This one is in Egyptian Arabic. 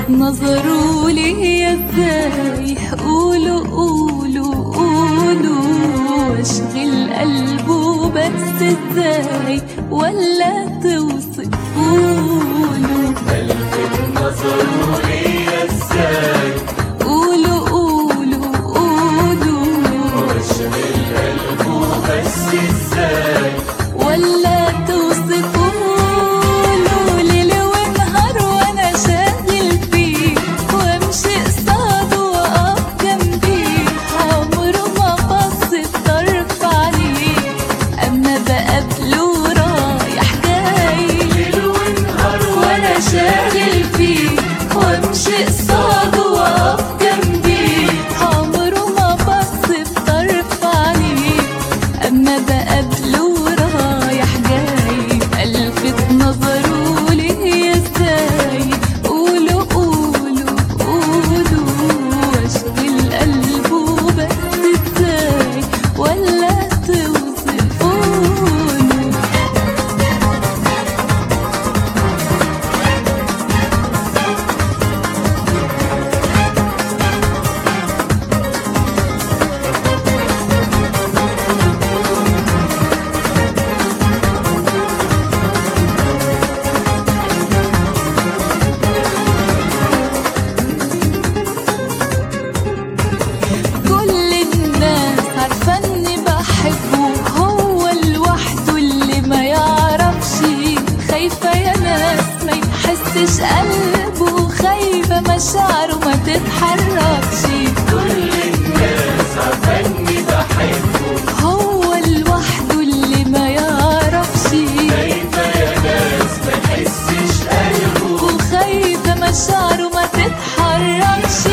نظروا لي ازاي قولوا قولوا قولوا اشغل قلبه بس ازاي ولا توصف قولوا نظروا ليا ازاي قولوا قولوا قولوا واشغل قلبه بس ازاي ولا توصفوا له ليل ونهار وانا شاغل فيه وامشي قصاده واقف جنبيه عمره ما بص بطرف عليه اما بقابله رايح جاي ليل ونهار وانا شاغل فيه وامشي قصاده واقف جنبيه عمره ما بص بطرف عليه اما بقابله رايح جاي الفت نظره ليه ازاي قولوا قولوا قولوا واشغل قلبه بس ازاي ولا توصفونه كل الناس عارفة اني بحبه هو لوحده اللي ما يعرفش خايفة يا ناس ما يحسش قلبه خايفة مشاعره ما تتحركش كل الناس عارفاني بحبه هو لوحده اللي ما يعرفش خايفة يا ناس ما يحسش قلبه وخايفة مشاعره ما تتحركش